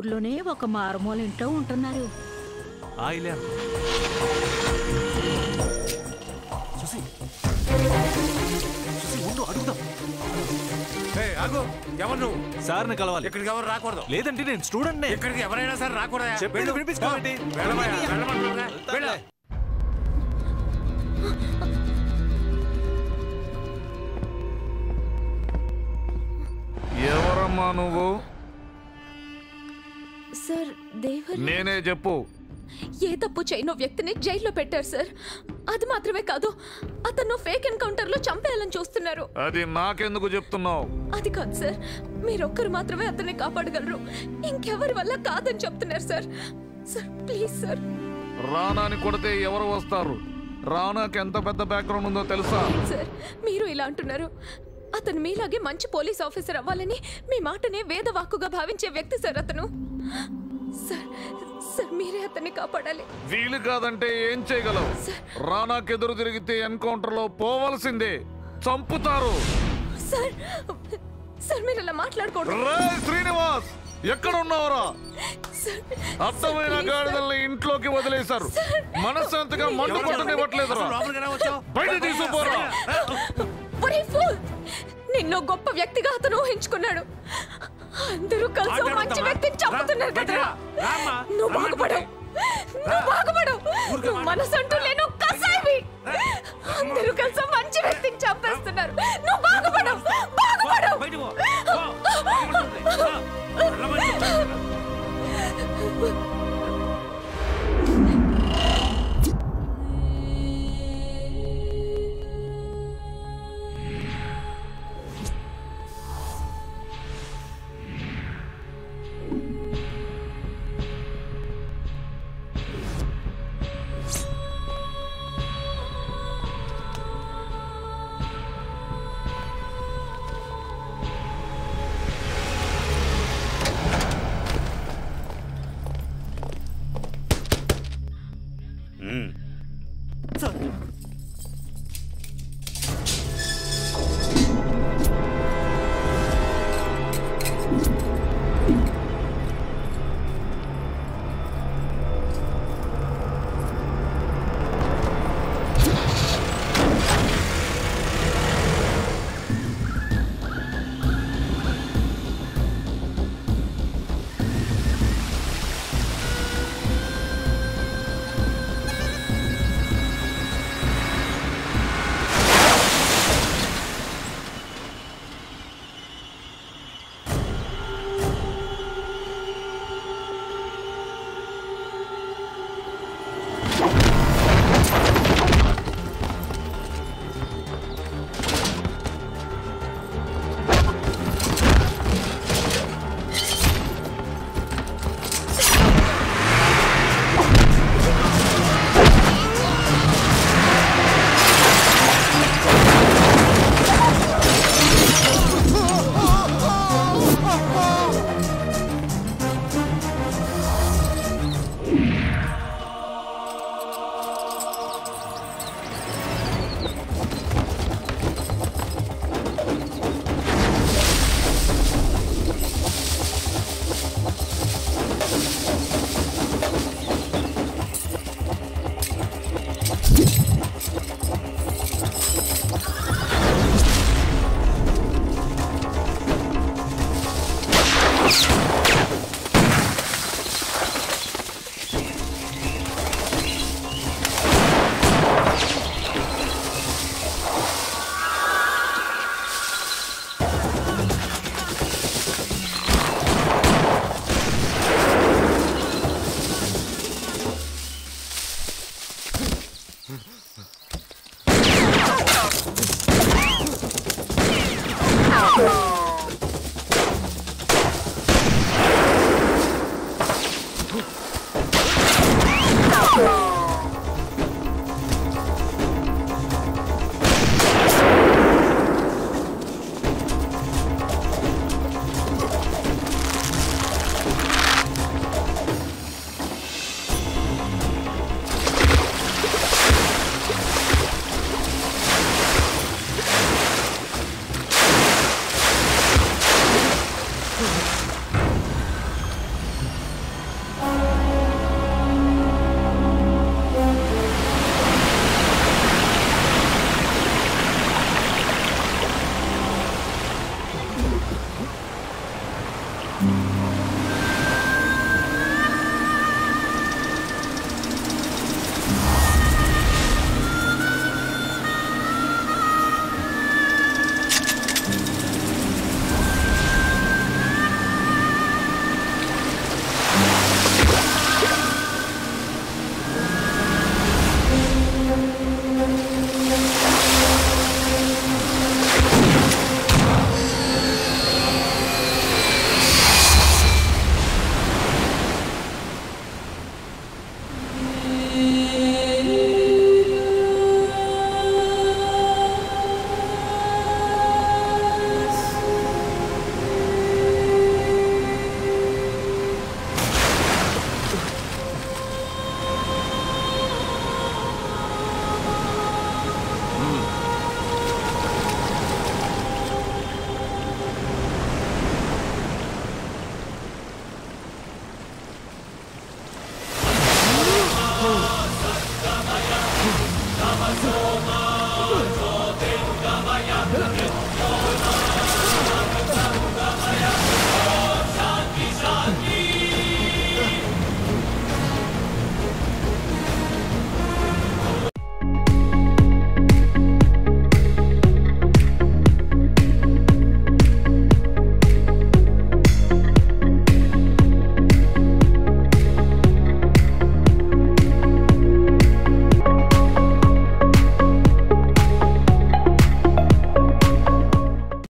ఊర్లోనే ఒక మారుమూల ఇంట్లో ఉంటున్నారు ఆ ఇల్లే అనుకో. సుసి సుసి ఉండు అడుగుదాం ఏయ్, ఆగు ఎవరు నువ్వు సార్ని కలవాలి ఇక్కడికి ఎవరు రాకూడదు లేదంటే నేను స్టూడెంట్ ఇక్కడికి ఎవరైనా సరే రాకూడదా చెప్పేది వెళ్ళు. వినిపించుకోవేంటి? వెళ్ళమయ్యా, వెళ్ళమంటున్నాగా. వెళ్ళు. ఎవరమ్మా నువ్వు సార్ దేవర్ నేనే చెప్పు ఏ తప్పు చేయనో వ్యక్తిని జైల్లో పెట్టారు సార్ అది మాత్రమే కాదు అతను ఫేక్ ఎన్కౌంటర్ లో చంపేయాలని చూస్తున్నారు అది నాకెందుకు చెప్తున్నావు అది కాదు సార్ మీరొక్కరు మాత్రమే అతన్ని కాపాడగలరు ఇంకెవరి వల్ల కాదని చెప్తున్నారు సార్ సార్ ప్లీజ్ సార్ రానాని కొడితే ఎవరు వస్తారు రానాకి ఎంత పెద్ద బ్యాక్గ్రౌండ్ ఉందో తెలుసా సార్ మీరు ఇలా అంటున్నారు అతను మీలాగే మంచి పోలీస్ ఆఫీసర్ అవ్వాలని మీ మాటనే వేదవాక్కుగా భావించే వ్యక్తి సార్ అతను సార్ సార్ మీరే అతన్ని కాపాడాలి వీలు కాదంటే ఏం చేయగలవు రానాకి ఎదురు తిరిగితే ఎన్కౌంటర్ లో పోవలసిందే చంపుతారు సార్ సార్ మీరు ఇలా మాట్లాడకూడదు రే శ్రీనివాస్ ఎక్కడ ఉన్నావురా సార్ అర్థమైన గాడిదల్ని ఇంట్లోకి వదిలేశారు మనశ్శాంతిగా మంట కొట్టనివ్వట్లేదురా అసలు లోపలికి ఎలా వచ్చావు? బయట తీసుకుపోరా ఒరే ఫూల్ నిన్ను గొప్ప వ్యక్తిగా అతను ఊహించుకున్నాడు అందరూ కలిసి ఓ మంచి వ్యక్తిని చంపుతున్నారు కదరా నువ్వు బాగుపడవు నువ్వు బాగుపడవు నువ్వు మనసంటూ లేను కసాయివి అందరూ కలిసి ఓ మంచి వ్యక్తిని చంపేస్తున్నారు నువ్వు బాగుపడవు బాగుపడవు బయటికి పో. పో. పో. వెళ్ళమని చెప్తాను. రా